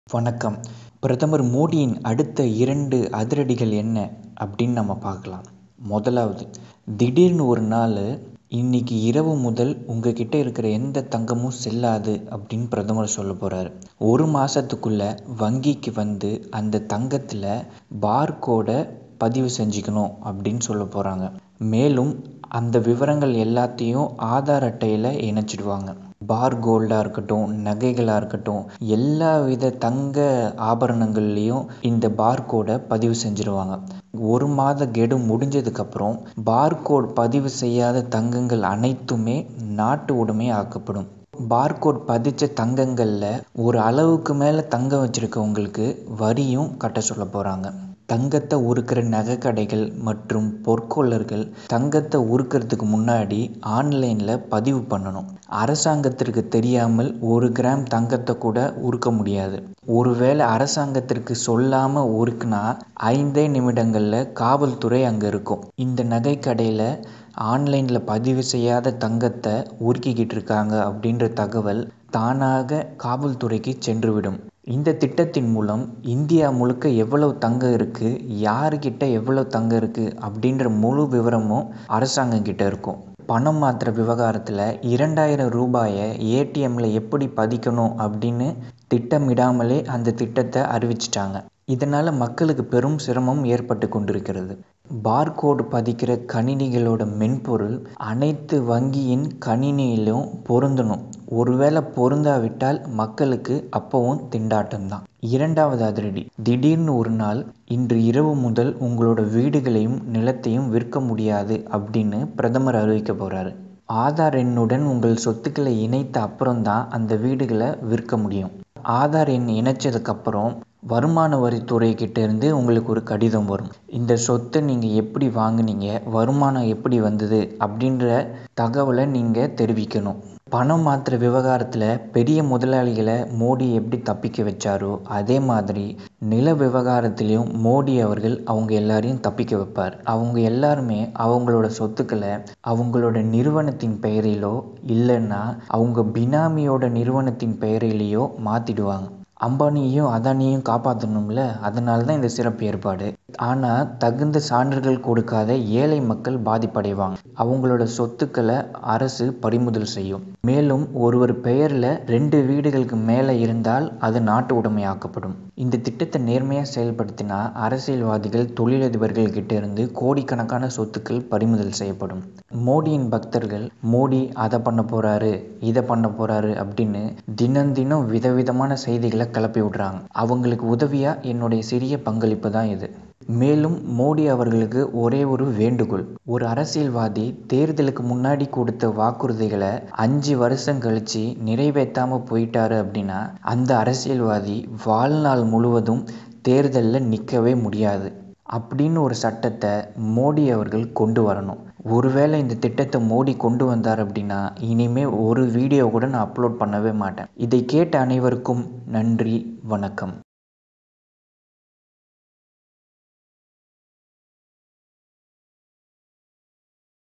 வணக்கம் பிரதமர் மோடியின் அடுத்த இரண்டு அதிரடிகள் என்ன அப்படின்னு நம்ம பார்க்கலாம் முதலாவது திடீர்னு ஒரு நாள் இன்னைக்கு இரவு முதல் உங்ககிட்ட இருக்கிற எந்த தங்கமும் செல்லாது அப்படின்னு பிரதமர் சொல்ல போகிறாரு ஒரு மாதத்துக்குள்ளே வங்கிக்கு வந்து அந்த தங்கத்தில் பார்கோடை பதிவு செஞ்சுக்கணும் அப்படின்னு சொல்ல போகிறாங்க மேலும் அந்த விவரங்கள் எல்லாத்தையும் ஆதார் அட்டையில் இணைச்சிடுவாங்க பார் கோல்டாக இருக்கட்டும் நகைகளாக இருக்கட்டும் எல்லா வித தங்க ஆபரணங்கள்லேயும் இந்த பார்கோடை பதிவு செஞ்சுருவாங்க ஒரு மாத கெடு முடிஞ்சதுக்கப்புறம் பார்கோட் பதிவு செய்யாத தங்கங்கள் அனைத்துமே நாட்டு உடைமை ஆக்கப்படும் பார்கோட் பதிச்ச தங்கங்களில் ஒரு அளவுக்கு மேலே தங்கம் வச்சுருக்கவங்களுக்கு வரியும் கட்ட சொல்ல போகிறாங்க தங்கத்தை உருக்கிற நகைக்கடைகள் மற்றும் பொற்கொள்ளர்கள் தங்கத்தை உருக்கிறதுக்கு முன்னாடி ஆன்லைனில் பதிவு பண்ணணும் அரசாங்கத்திற்கு தெரியாமல் ஒரு கிராம் தங்கத்தை கூட உருக்க முடியாது ஒருவேளை அரசாங்கத்திற்கு சொல்லாமல் உருக்குனா ஐந்தே நிமிடங்களில் காவல்துறை அங்கே இருக்கும் இந்த நகைக்கடையில் ஆன்லைனில் பதிவு செய்யாத தங்கத்தை உருக்கிக்கிட்டு இருக்காங்க அப்படின்ற தகவல் தானாக காவல்துறைக்கு சென்றுவிடும் இந்த திட்டத்தின் மூலம் இந்தியா முழுக்க எவ்வளவு தங்கம் இருக்குது யாருக்கிட்ட எவ்வளோ தங்கம் இருக்குது அப்படின்ற முழு விவரமும் அரசாங்கம் கிட்ட இருக்கும் பணம் மாற்றுற விவகாரத்தில் இரண்டாயிரம் ரூபாயை ஏடிஎம்மில் எப்படி பதிக்கணும் அப்படின்னு திட்டமிடாமலே அந்த திட்டத்தை அறிவிச்சிட்டாங்க இதனால் மக்களுக்கு பெரும் சிரமம் ஏற்பட்டு கொண்டிருக்கிறது பார்கோடு பதிக்கிற கணினிகளோட மென்பொருள் அனைத்து வங்கியின் கணினியிலும் பொருந்தணும் ஒருவேளை பொருந்தாவிட்டால் மக்களுக்கு அப்பவும் திண்டாட்டம்தான் இரண்டாவது அதிரடி திடீர்னு ஒரு நாள் இன்று இரவு முதல் உங்களோட வீடுகளையும் நிலத்தையும் விற்க முடியாது அப்படின்னு பிரதமர் அறிவிக்க போகிறாரு ஆதார் எண்ணுடன் உங்கள் சொத்துக்களை இணைத்த அப்புறம்தான் அந்த வீடுகளை விற்க முடியும் ஆதார் எண் இணைச்சதுக்கப்புறம் வருமான வரித்துறைக்கிட்ட இருந்து உங்களுக்கு ஒரு கடிதம் வரும் இந்த சொத்தை நீங்கள் எப்படி வாங்குனீங்க வருமானம் எப்படி வந்தது அப்படின்ற தகவலை நீங்கள் தெரிவிக்கணும் பணம் மாற்றுற விவகாரத்தில் பெரிய முதலாளிகளை மோடி எப்படி தப்பிக்க வச்சாரோ அதே மாதிரி நில விவகாரத்திலையும் மோடி அவர்கள் அவங்க எல்லாரையும் தப்பிக்க வைப்பார் அவங்க எல்லாருமே அவங்களோட சொத்துக்களை அவங்களோட நிறுவனத்தின் பெயரிலோ இல்லைன்னா அவங்க பினாமியோட நிறுவனத்தின் பெயரிலேயோ மாற்றிடுவாங்க அம்பானியையும் அதானியையும் காப்பாற்றணும்ல அதனால தான் இந்த சிறப்பு ஏற்பாடு ஆனால் தகுந்த சான்றுகள் கொடுக்காத ஏழை மக்கள் பாதிப்படைவாங்க அவங்களோட சொத்துக்களை அரசு பறிமுதல் செய்யும் மேலும் ஒருவர் பெயரில் ரெண்டு வீடுகளுக்கு மேலே இருந்தால் அது நாட்டு உடைமையாக்கப்படும் இந்த திட்டத்தை நேர்மையாக செயல்படுத்தினா அரசியல்வாதிகள் தொழிலதிபர்கள் கிட்ட இருந்து கோடிக்கணக்கான சொத்துக்கள் பறிமுதல் செய்யப்படும் மோடியின் பக்தர்கள் மோடி அதை பண்ண போகிறாரு இதை பண்ண போகிறாரு அப்படின்னு தினம் தினம் விதவிதமான செய்திகளை கிளப்பி விடுறாங்க அவங்களுக்கு உதவியாக என்னுடைய சிறிய பங்களிப்பு தான் இது மேலும் மோடி அவர்களுக்கு ஒரே ஒரு வேண்டுகோள் ஒரு அரசியல்வாதி தேர்தலுக்கு முன்னாடி கொடுத்த வாக்குறுதிகளை அஞ்சு வருஷம் கழிச்சு நிறைவேற்றாமல் போயிட்டாரு அப்படின்னா அந்த அரசியல்வாதி வாழ்நாள் முழுவதும் தேர்தலில் நிற்கவே முடியாது அப்படின்னு ஒரு சட்டத்தை மோடி அவர்கள் கொண்டு வரணும் ஒருவேளை இந்த திட்டத்தை மோடி கொண்டு வந்தார் அப்படின்னா இனிமேல் ஒரு வீடியோ கூட நான் அப்லோட் பண்ணவே மாட்டேன் இதை கேட்ட அனைவருக்கும் நன்றி வணக்கம்